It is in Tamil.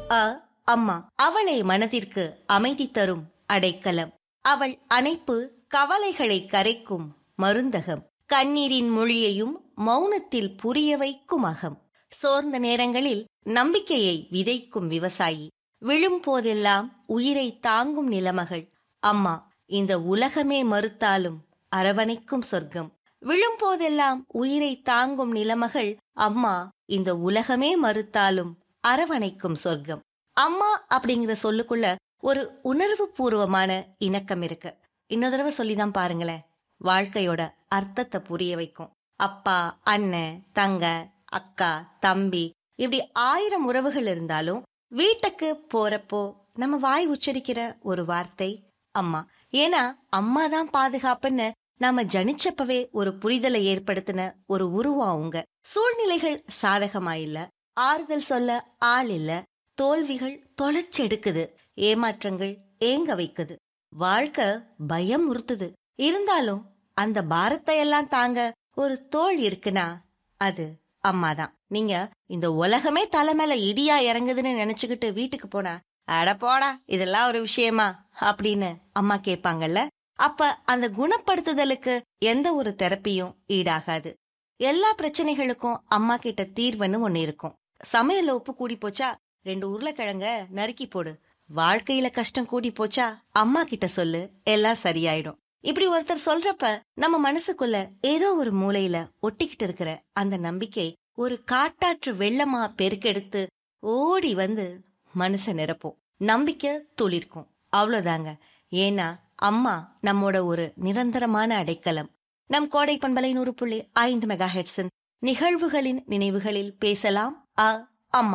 அ அம்மா அவளை மனதிற்கு அமைதி தரும் அடைக்கலம் அவள் அணைப்பு கவலைகளை கரைக்கும் மருந்தகம் கண்ணீரின் மொழியையும் மௌனத்தில் புரிய வைக்கும் அகம் சோர்ந்த நேரங்களில் நம்பிக்கையை விதைக்கும் விவசாயி விழும் போதெல்லாம் உயிரை தாங்கும் நிலமகள் அம்மா இந்த உலகமே மறுத்தாலும் அரவணைக்கும் சொர்க்கம் விழும் போதெல்லாம் உயிரை தாங்கும் நிலமகள் அம்மா இந்த உலகமே மறுத்தாலும் அரவணைக்கும் சொர்க்கம் அம்மா அப்படிங்கிற சொல்லுக்குள்ள ஒரு உணர்வு பூர்வமான இணக்கம் இருக்கு இன்னொரு தடவை சொல்லிதான் பாருங்களேன் வாழ்க்கையோட அர்த்தத்தை புரிய வைக்கும் அப்பா அண்ணன் தங்க அக்கா தம்பி இப்படி ஆயிரம் உறவுகள் இருந்தாலும் வீட்டுக்கு போறப்போ நம்ம வாய் உச்சரிக்கிற ஒரு வார்த்தை அம்மா ஏன்னா அம்மா தான் பாதுகாப்புன்னு நாம ஜனிச்சப்பவே ஒரு புரிதலை ஏற்படுத்தின ஒரு உருவம் அவங்க சூழ்நிலைகள் சாதகமா இல்ல ஆறுதல் சொல்ல ஆள் இல்ல தோல்விகள் தொலைச்செடுக்குது ஏமாற்றங்கள் ஏங்க வைக்குது வாழ்க்கை பயம் உறுத்துது இருந்தாலும் அந்த பாரத்தை எல்லாம் தாங்க ஒரு தோள் இருக்குன்னா அது அம்மாதான் நீங்க இந்த உலகமே தலை மேல இடியா இறங்குதுன்னு நினைச்சுக்கிட்டு வீட்டுக்கு போனா அட போடா இதெல்லாம் ஒரு விஷயமா அப்படின்னு அம்மா கேட்பாங்கல்ல அப்ப அந்த குணப்படுத்துதலுக்கு எந்த ஒரு தெரப்பியும் ஈடாகாது எல்லா பிரச்சனைகளுக்கும் அம்மா கிட்ட தீர்வுன்னு ஒண்ணு இருக்கும் சமையல்ல உப்பு கூடி போச்சா ரெண்டு உருளைக்கிழங்க நறுக்கி போடு வாழ்க்கையில கஷ்டம் கூடி போச்சா அம்மா கிட்ட சொல்லு எல்லாம் சரியாயிடும் இப்படி ஒருத்தர் சொல்றப்ப நம்ம மனசுக்குள்ள ஏதோ ஒரு மூலையில ஒட்டிக்கிட்டு இருக்கிற அந்த நம்பிக்கை ஒரு காட்டாற்று வெள்ளமா பெருக்கெடுத்து ஓடி வந்து மனச நிரப்போம் நம்பிக்கை துளிர்க்கும் அவ்வளவுதாங்க ஏன்னா அம்மா நம்மோட ஒரு நிரந்தரமான அடைக்கலம் நம் கோடை பண்பலை நூறு புள்ளி ஐந்து மெகா ஹெட்ஸின் நிகழ்வுகளின் நினைவுகளில் பேசலாம் அ அம்மா